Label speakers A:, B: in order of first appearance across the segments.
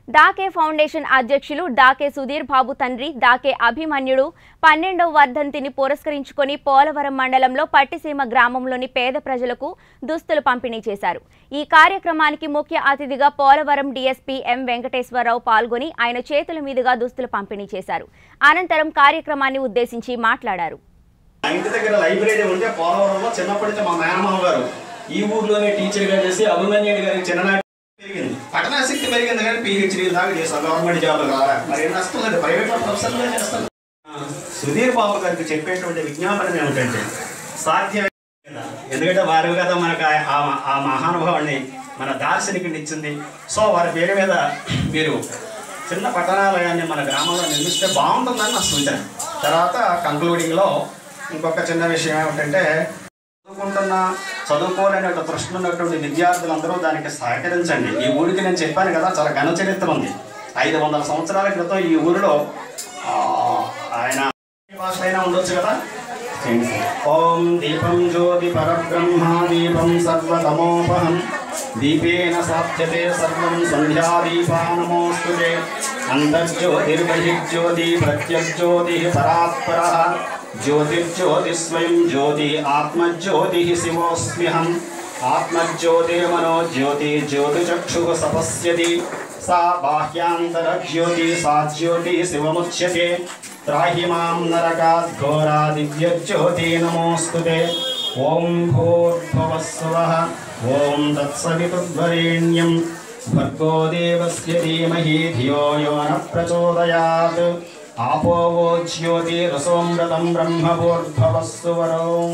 A: డాకే foundation అధ్యక్షులు డాకే సుధీర్ బాబు తండ్రి డాకే అభిమన్యుడు పన్నెండవ వర్ధంతిని పురస్కరించుకొని పోలవరం మండలంలో పట్టిసీమ గ్రామంలోని పేద ప్రజలకు దుస్తులు పంపిణీ చేశారు ఈ కార్యక్రమానికి ముఖ్య అతిథిగా పోలవరం డీఎస్పీ ఎం వెంకటేశ్వరరావు పాల్గొని ఆయన చేతుల మీదుగా దుస్తులు పంపిణీ చేశారు అనంతరం కార్యక్రమాన్ని ఉద్దేశించి మాట్లాడారు
B: మా ఇంటి దగ్గర లైబ్రరీ ఉంటే పోలవరంలో చిన్నప్పటి నుంచి మా మేనమామ గారు ఈ ఊర్లోనే టీచర్గా చేసి అభిమన్యుడి గారికి చిన్ననాటి పెరిగింది పట్టణాశక్తి పెరిగింది కానీ పిహెచ్డీ దాకా చేస్తాం గవర్నమెంట్ జాబ్ కాదా మరి ఏం నష్టం లేదు ప్రైవేట్ ప్రొఫెసర్గా చేస్తాను సుధీర్ బాబు గారికి చెప్పేటువంటి విజ్ఞాపనం ఏమిటంటే సాధ్యం ఎందుకంటే వారు కదా మనకు ఆ- ఆ- ఆ మహానుభావాన్ని మన దార్శనికుడిని ఇచ్చింది సో వారి పేరు మీద మీరు చిన్న పట్టణాలయాన్ని మన గ్రామంలో నిర్మిస్తే బాగుంటుందని నా సూచన తర్వాత కంక్లూడింగ్లో ఇంకొక చిన్న విషయం ఏమిటంటే చదువుకుంటున్న చదువుకోలేని ఒక తృష్ణ ఉన్నటువంటి విద్యార్థులందరూ దానికి సహకరించండి ఈ ఊరికి నేను చెప్పాను కదా చాలా ఘన చరిత్ర ఉంది ఐదు వందల సంవత్సరాల క్రితం ఈ ఊరిలో ఆ, ఆయన భాష అయినా ఉండొచ్చు కదా ఓం దీపం జ్యోతి పరబ్రహ్మ దీపం సర్వతమోపహం దీపేన సాధ్యతే సర్వం సంధ్యాదీపా నమోస్తుతే అంతర్జ్యోతిర్బహిర్జ్యోతి ప్రత్యజ్యోతి పరాత్పర జ్యోతిర్జ్యోతి స్వయం జ్యోతి ఆత్మజ్యోతి శివోస్మ్యహం ఆత్మజ్యోతిర్మనో జ్యోతి జ్యోతిచక్షు సపశ్యతి సా బాహ్యాంతరజ్యోతి సా జ్యోతి శివముచ్యతే త్రాహి మాం నరకాద్ఘోరా దివ్యజ్యోతి నమోస్తుతే ఓం భూర్భువస్సువః ఓం తత్సవితుర్వరేణ్యం భర్గో దేవస్య ధీమహి ధియో యో న ప్రచోదయాత్ ఆపో వో జ్యోతిరసోమృతం బ్రహ్మభూర్భవస్సువరం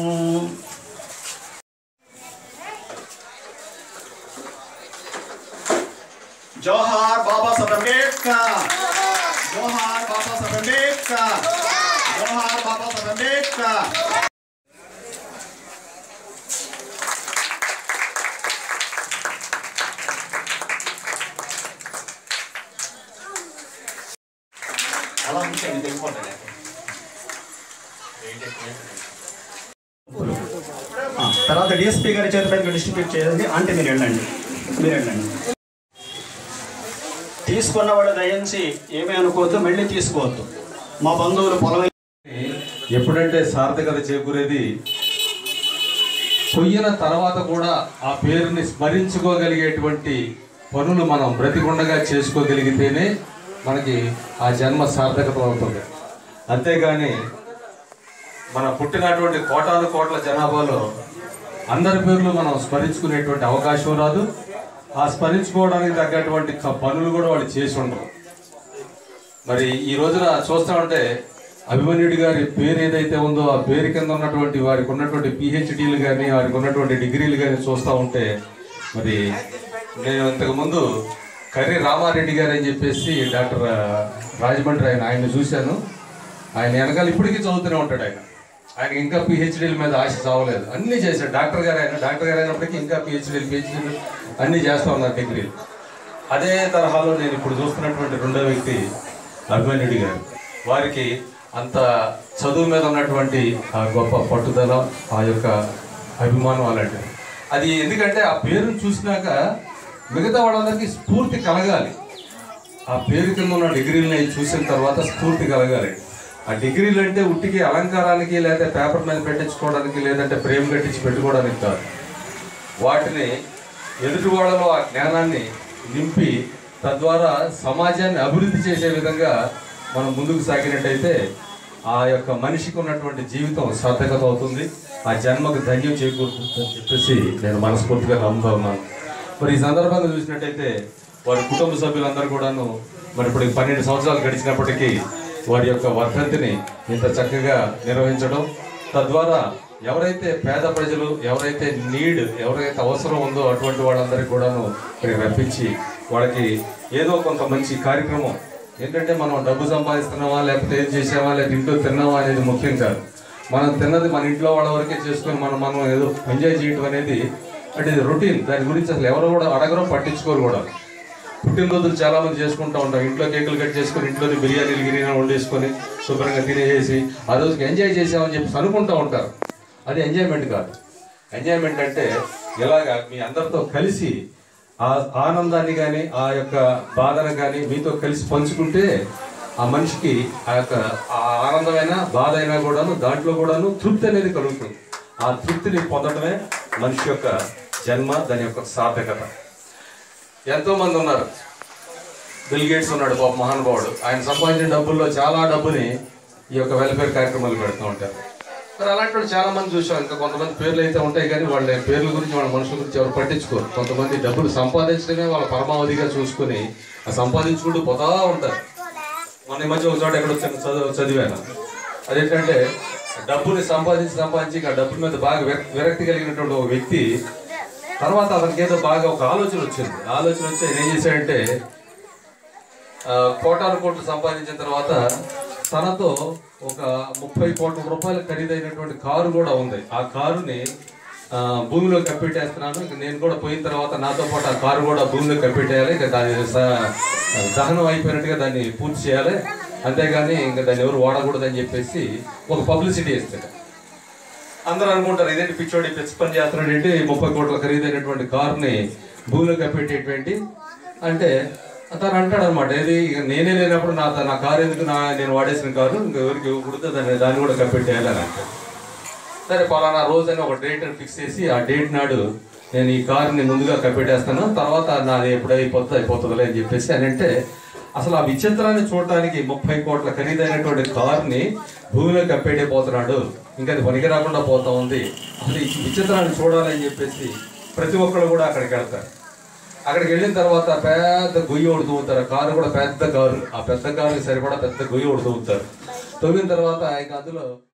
B: జోహార్ బాబా సాహెబ్ అంబేద్కర్ జోహార్ బాబా సాహెబ్ అంబేద్కర్ జోహార్ బాబా సాహెబ్ అంబేద్కర్ అలా ఉంటే ఇది వెళ్ళిపోతాయి. ఆ, తర్వాత డిఎస్పీ గారి చేతి పైన డిస్ట్రిబ్యూట్ చేయండి అంటే మీరు వెళ్ళండి మీరు వెళ్ళండి తీసుకున్న వాళ్ళు దయించి ఏమీ అనుకోవద్దు మళ్ళీ తీసుకోవద్దు మా బంధువులు పొలం
C: ఎప్పుడంటే సార్థకత చేకూరేది పొయ్యిన తర్వాత కూడా ఆ పేరుని స్మరించుకోగలిగేటువంటి పనులు మనం బ్రతికుండగా చేసుకోగలిగితేనే మనకి ఆ జన్మ సార్థకత అవుతుంది అంతేగాని మన పుట్టినటువంటి కోటాను కోట్ల జనాభాలో అందరి పేర్లు మనం స్మరించుకునేటువంటి అవకాశం రాదు ఆ స్మరించుకోవడానికి తగ్గటువంటి క- పనులు కూడా వాళ్ళు చేసి ఉండరు మరి ఈ రోజున చూస్తా ఉంటే అభిమన్యుడి గారి పేరు ఏదైతే ఉందో ఆ పేరు కింద ఉన్నటువంటి వారికి ఉన్నటువంటి పిహెచ్డీలు కానీ వారికి ఉన్నటువంటి డిగ్రీలు కానీ చూస్తూ ఉంటే మరి నేను ఇంతకు ముందు కర్రి రామారెడ్డి గారు అని చెప్పేసి డాక్టర్ రాజమండ్రి ఆయన ఆయన చూశాను ఆయన వెనకాల ఇప్పటికీ చదువుతూనే ఉంటాడు ఆయన ఆయన ఇంకా పిహెచ్డీల మీద ఆశ చావలేదు అన్నీ చేశాడు డాక్టర్ గారు ఆయన డాక్టర్ గారు అయినప్పటికీ ఇంకా పిహెచ్డీలు పిహెచ్డీలు అన్నీ చేస్తూ ఉన్నారు డిగ్రీలు అదే తరహాలో నేను ఇప్పుడు చూస్తున్నటువంటి రెండో వ్యక్తి అభిమన్యుడి గారు వారికి అంత చదువు మీద ఉన్నటువంటి ఆ గొప్ప పట్టుదల ఆ యొక్క అభిమానం అలాంటిది అది ఎందుకంటే ఆ పేరును చూసినాక మిగతా వాళ్ళందరికీ స్ఫూర్తి కలగాలి ఆ పేరు కింద ఉన్న డిగ్రీలని చూసిన తర్వాత స్ఫూర్తి కలగాలి ఆ డిగ్రీలు అంటే ఉట్టికి అలంకారానికి లేదా పేపర్ మీద పెట్టించుకోవడానికి లేదంటే ఫ్రేమ్ కట్టించి పెట్టుకోవడానికి కాదు వాటిని ఎదుటి వాళ్ళలో ఆ జ్ఞానాన్ని నింపి తద్వారా సమాజాన్ని అభివృద్ధి చేసే విధంగా మనం ముందుకు సాగినట్టయితే ఆ యొక్క మనిషికి ఉన్నటువంటి జీవితం సార్థకత అవుతుంది ఆ జన్మకు ధన్యం చేకూరుతుందని చెప్పేసి నేను మనస్ఫూర్తిగా నమ్ముతా ఉన్నాను మరి ఈ సందర్భంగా చూసినట్టయితే వారి కుటుంబ సభ్యులందరూ కూడాను మరి ఇప్పుడు పన్నెండు సంవత్సరాలు గడిచినప్పటికీ వారి యొక్క వర్ధంతిని ఇంత చక్కగా నిర్వహించడం తద్వారా ఎవరైతే పేద ప్రజలు ఎవరైతే నీడ్ ఎవరైతే అవసరం ఉందో అటువంటి వాళ్ళందరికీ కూడాను ఇక్కడ రప్పించి వాళ్ళకి ఏదో కొంత మంచి కార్యక్రమం ఏంటంటే మనం డబ్బు సంపాదిస్తున్నామా లేకపోతే ఏం చేసామా లేకపోతే ఇంట్లో తిన్నామా అనేది ముఖ్యం కాదు మనం తిన్నది మన ఇంట్లో వాళ్ళ వరకే చేసుకొని మనం మనం ఏదో ఎంజాయ్ చేయడం అనేది అంటే ఇది రొటీన్ దాని గురించి అసలు ఎవరు కూడా అడగరు పట్టించుకోరు కూడా పుట్టినరోజులు చాలా మంది చేసుకుంటూ ఉంటాం ఇంట్లో కేకులు కట్ చేసుకొని ఇంట్లోనే బిర్యానీలు గిరియానీ వండేసుకొని శుభ్రంగా తినేసి ఆ రోజుకి ఎంజాయ్ చేసామని చెప్పి అనుకుంటూ ఉంటారు అది ఎంజాయ్మెంట్ కాదు ఎంజాయ్మెంట్ అంటే ఇలాగా మీ అందరితో కలిసి ఆ ఆనందాన్ని కానీ ఆ యొక్క బాధను కానీ మీతో కలిసి పంచుకుంటే ఆ మనిషికి ఆ యొక్క ఆ ఆనందమైన బాధ అయినా కూడాను దాంట్లో కూడాను తృప్తి అనేది కలుగుతుంది ఆ తృప్తిని పొందడమే మనిషి యొక్క జన్మ దాని యొక్క సార్థకత ఎంతో మంది ఉన్నారు బిల్ గేట్స్ ఉన్నాడు పాప మహానుభావుడు ఆయన సంపాదించిన డబ్బుల్లో చాలా డబ్బుని ఈ యొక్క వెల్ఫేర్ కార్యక్రమాలు పెడుతూ ఉంటారు మరి అలాంటి వాళ్ళు చాలా మంది చూసాం ఇంకా కొంతమంది పేర్లు అయితే ఉంటాయి కానీ వాళ్ళ పేర్ల గురించి వాళ్ళ మనుషుల గురించి ఎవరు పట్టించుకోరు కొంతమంది డబ్బులు సంపాదించడమే వాళ్ళ పరమావధిగా చూసుకుని ఆ సంపాదించుకుంటూ పోతా ఉంటారు మొన్న ఈ మధ్య ఒక చోట ఎక్కడ వచ్చిన చదువు చదివాను అదేంటంటే డబ్బుని సంపాదించి సంపాదించి ఆ డబ్బుల మీద బాగా విర- విరక్తి కలిగినటువంటి ఒక వ్యక్తి తర్వాత అతనికి ఏదో బాగా ఒక ఆలోచన వచ్చింది ఆలోచన వచ్చి ఆయన ఏం చేశాడంటే ఆ, కోటాను కోట్లు సంపాదించిన తర్వాత తనతో ఒక ముప్పై కోట్ల రూపాయల ఖరీదైనటువంటి కారు కూడా ఉంది ఆ కారుని ఆ, భూమిలో కప్పెట్టేస్తున్నాను ఇక నేను కూడా పోయిన తర్వాత నాతో పాటు ఆ కారు కూడా భూమిలో కప్పెట్టేయాలి ఇక దాని స- దహనం అయిపోయినట్టుగా దాన్ని పూర్తి చేయాలి అంతేగాని ఇంకా దాన్ని ఎవరు వాడకూడదని చెప్పేసి ఒక పబ్లిసిటీ ఇస్తాడు అందరూ అనుకుంటారు ఇదేంటి పిచ్చోడి పిచ్చి పని చేస్తున్నాడు ఏంటి ముప్పై కోట్ల ఖరీదైనటువంటి కారుని భూమిలో కప్పెట్టేటువంటి అంటే తను అంటాడు అనమాట ఏది ఇక నేనే లేనప్పుడు నా నా కారు ఎందుకు నా నేను వాడేసిన కారు ఇంకా ఎవరికి ఇవ్వకూడదు దాన్ని దాన్ని కూడా కప్పెట్టేయాలి అని అంటాడు సరే పలానా రోజు అని ఒక డేట్ ఫిక్స్ చేసి ఆ డేట్ నాడు నేను ఈ కారుని ముందుగా కప్పెట్టేస్తాను తర్వాత నాది ఎప్పుడు అయిపోతుంది అయిపోతుందిలే అని చెప్పేసి అని అంటే అసలు ఆ విచిత్రాన్ని చూడటానికి ముప్పై కోట్ల ఖరీదైనటువంటి కారుని భూమిలో కప్పేటే పోతున్నాడు ఇంకా అది పనికి రాకుండా పోతా ఉంది అసలు ఈ విచిత్రాన్ని చూడాలని చెప్పేసి ప్రతి ఒక్కరు కూడా అక్కడికి వెళ్తారు అక్కడికి వెళ్ళిన తర్వాత పెద్ద గొయ్యి ఒడుతూ ఉంటారు కారు కూడా పెద్ద కారు ఆ పెద్ద కారుకి సరిపడా పెద్ద గొయ్యి ఒడుతూ ఉంటారు తవ్విన తర్వాత ఇక అందులో